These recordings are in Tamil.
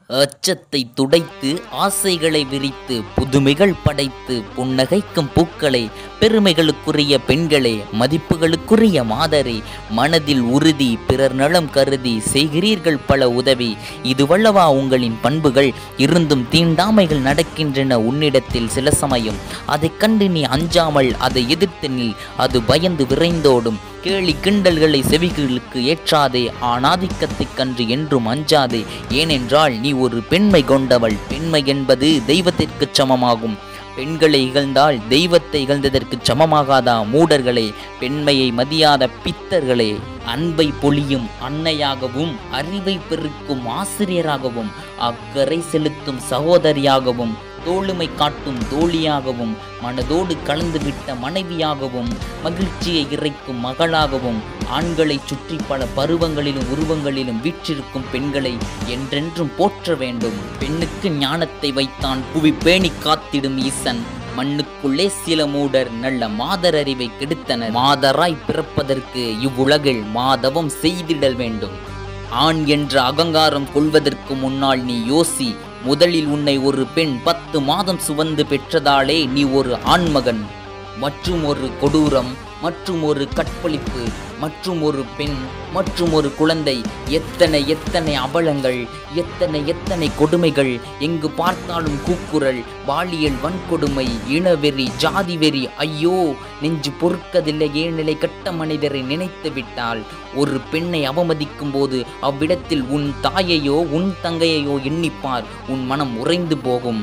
அச்சத்தை துடைத்து ஆசைகளை விரித்து புதுமைகள் படைத்து புன்னகைக்கும் பூக்களே பெருமைகளுக்குரிய பெண்களே மதிப்புகளுக்குரிய மாதரே மனதில் உறுதி பிறர் நலம் கருதி செய்கிறீர்கள் பல உதவி இதுவல்லவா உங்களின் பண்புகள் இருந்தும் தீண்டாமைகள் நடக்கின்றன உன்னிடத்தில் சில சமயம் அதைக் கண்டு நீ அஞ்சாமல் அதை எதிர்த்து நில் அது பயந்து விரைந்தோடும் கேலி கிண்டல்களை செவிகளுக்கு ஏற்றாதே ஆணாதிக்கத்தைக் கன்று என்றும் அஞ்சாதே ஏனென்றால் நீ ஒரு பெண்மை கொண்டவள் பெண்மை என்பது தெய்வத்திற்குச் சமமாகும் பெண்களை இகழ்ந்தால் தெய்வத்தை இகழ்ந்ததற்கு சமமாகாதா மூடர்களே பெண்மையை மதியாத பித்தர்களே அன்பை பொழியும் அன்னையாகவும் அறிவை பெருக்கும் ஆசிரியராகவும் அக்கறை செலுத்தும் சகோதரியாகவும் தோளுமை காட்டும் தோழியாகவும் மனதோடு கலந்துவிட்ட மனைவியாகவும் மகிழ்ச்சியை இறைக்கும் மகளாகவும் ஆண்களை சுற்றி பல பருவங்களிலும் உருவங்களிலும் வீற்றிருக்கும் பெண்களை என்றென்றும் போற்ற வேண்டும் பெண்ணுக்கு ஞானத்தை வைத்தான் புவி பேணி காத்திடும் ஈசன் மண்ணுக்குள்ளே சில மூடர் நல்ல மாதர் அறிவை கெடுத்தனர் மாதராய் பிறப்பதற்கு இவ்வுலகில் மாதவம் செய்திடல் வேண்டும் ஆண் என்ற அகங்காரம் கொள்வதற்கு முன்னால் நீ யோசி முதலில் உன்னை ஒரு பெண் பத்து மாதம் சுமந்து பெற்றதாலே நீ ஒரு ஆண்மகன் மற்றும் ஒரு கொடூரம் மற்றும் ஒரு கற்பழிப்பு மற்றும் ஒரு பெண் மற்றும் ஒரு குழந்தை எத்தனை எத்தனை அவலங்கள் எத்தனை எத்தனை கொடுமைகள் எங்கு பார்த்தாலும் கூக்குரல் பாலியல் வன்கொடுமை இனவெறி ஜாதி வெறி ஐயோ நெஞ்சு பொறுக்கதில்லையே நிலை கட்ட மனிதரை நினைத்து விட்டால் ஒரு பெண்ணை அவமதிக்கும் போது அவ்விடத்தில் உன் தாயையோ உன் தங்கையையோ எண்ணிப்பார் உன் மனம் உறைந்து போகும்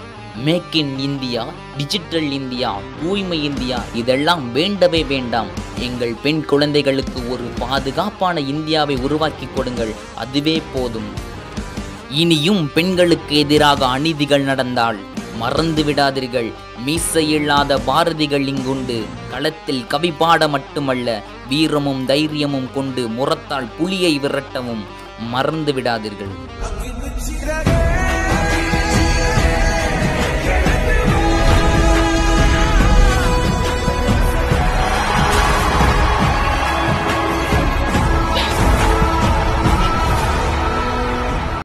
make in India digital India தூய்மை இந்தியா இதெல்லாம் வேண்டவே வேண்டாம் எங்கள் பெண் குழந்தைகளுக்கு ஒரு பாதுகாப்பான இந்தியாவை உருவாக்கி கொடுங்கள் அதுவே போதும் இனியும் பெண்களுக்கு எதிராக அநீதிகள் நடந்தால் மறந்து விடாதீர்கள் மீசையில்லாத பாரதிகள் இங்குண்டு களத்தில் கவி பாட மட்டுமல்ல வீரமும் தைரியமும் கொண்டு முரத்தால் புலியை விரட்டவும் மறந்து விடாதீர்கள்